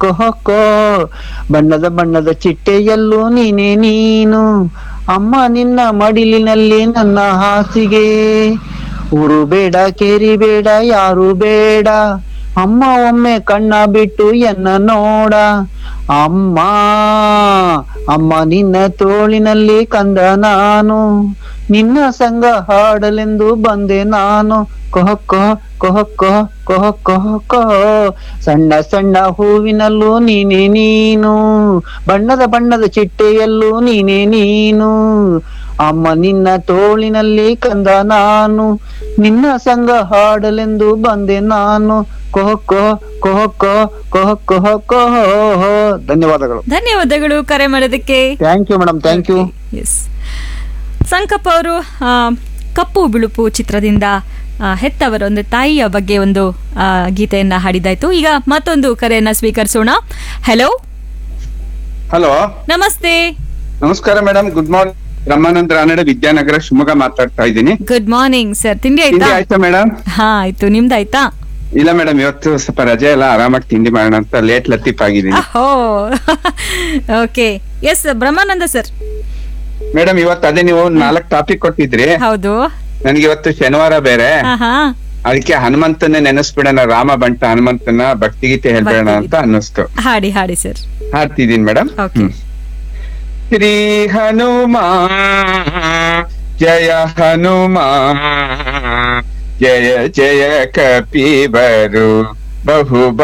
ಹೊಕ್ಕೋ ಹೊಕ್ಕೋ ಬಣ್ಣದ ಬಣ್ಣದ ಚಿಟ್ಟೆಯಲ್ಲೂ ನೀನೇ ನೀನು ಅಮ್ಮ ನಿನ್ನ ಮಡಿಲಿನಲ್ಲಿ ನನ್ನ ಹಾಸಿಗೆ ಊರು ಬೇಡ ಕೇರಿ ಬೇಡ ಯಾರು ಬೇಡ ಅಮ್ಮ ಒಮ್ಮೆ ಕಣ್ಣ ಬಿಟ್ಟು ಎನ್ನ ನೋಡ ಅಮ್ಮ ಅಮ್ಮ ನಿನ್ನ ತೋಳಿನಲ್ಲಿ ಕಂದ ನಾನು ನಿನ್ನ ಸಂಗ ಹಾಡಲೆಂದು ಬಂದೆ ನಾನು ಕೊಹ ಕೊಹ ಕೊಹ ಕೊಹ ಕೊಹ ಕೊಹ ಕೊಹ ಸಣ್ಣ ಸಣ್ಣ ಹೂವಿನಲ್ಲೂ ನೀನೇ ನೀನು ಬಣ್ಣದ ಬಣ್ಣದ ಚಿಟ್ಟೆಯಲ್ಲೂ ನೀನೇ ನೀನು ಅಮ್ಮ ನಿನ್ನ ತೋಳಿನಲ್ಲಿ ಕಂದ ನಾನು ನಿನ್ನ ಸಂಗ ಹಾಡಲೆಂದು ಬಂದೆ ನಾನು ಕೊಹ ಕೊಹ ಕೊಹ ಕೊಹ ಕೊಹ ಕೊಹ ಕೊಹ ಧನ್ಯವಾದಗಳು ಧನ್ಯವಾದಗಳು ಕರೆ ಮಾಡೋದಕ್ಕೆ thank you madam thank you S Sankappa ಅವರು ಆ, ಕಪ್ಪು ಬಿಳುಪು ಚಿತ್ರದಿಂದ ಆ, ಹೆತ್ತವರ ಒಂದು ತಾಯಿಯ ಬಗ್ಗೆ ಒಂದು ಆ, ಗೀತೆಯನ್ನ ಹಾಡಿದಾಯ್ತು ಈಗ ಮತ್ತೊಂದು ಕರೆಯನ್ನ ಸ್ವೀಕರಿಸೋಣ ಹಲೋ ಹಲೋ ನಮಸ್ತೆ ನಮಸ್ಕಾರ madam good morning Brahmananda Ranade Vidyanagara Shivamogga ಮಾತಾಡ್ತಾ ಇದ್ದೀನಿ ಗುಡ್ ಮಾರ್ನಿಂಗ್ ಸರ್ ತಿಂಡಿ ತಿಂಡಿ ಆಯ್ತಾ ಆಯ್ತಾ ಮೇಡಮ್ ಹಾ ಆಯ್ತು ನಿಮ್ದಾಯ್ತಾ ಇಲ್ಲ ಮೇಡಮ್ ಇವತ್ತು ಸ್ವಲ್ಪ ರಜೆ ಎಲ್ಲ ಆರಾಮಾಗಿ ತಿಂಡಿ ಮಾಡೋಣ ಅಂತ ಲೇಟ್ ಲತೀಫ್ ಆಗಿದ್ದೀನಿ ಅಹೋ okay yes Brahmananda sir madam ಇವತ್ತು ಅದೇ ನೀವು ನಾಲ್ಕು ಟಾಪಿಕ್ ಕೊಟ್ಟಿದ್ರಿ ಹೌದು ನನ್ಗೆ ಇವತ್ತು ಶನಿವಾರ ಬೇರೆ ಹಾ ಹಾ ಅದಕ್ಕೆ ಹನುಮಂತನ್ನೇ ನೆನೆಸ್ಬಿಡೋಣ ರಾಮ ಬಂಟ ಹನುಮಂತನ ಭಕ್ತಿಗೀತೆ ಹೇಳ್ಬೇಡ ಅಂತ ಅನ್ನಿಸ್ತು ಹಾಡಿ ಹಾಡಿ ಸರ್ ಹಾಡ್ತಿದ್ದೀನಿ ಮೇಡಮ್ ಓಕೆ ಶ್ರೀ ಹನುಮಾ ಜಯ ಹನುಮಾ ಜಯ ಜಯ ಕಪಿಬರು ಬಹು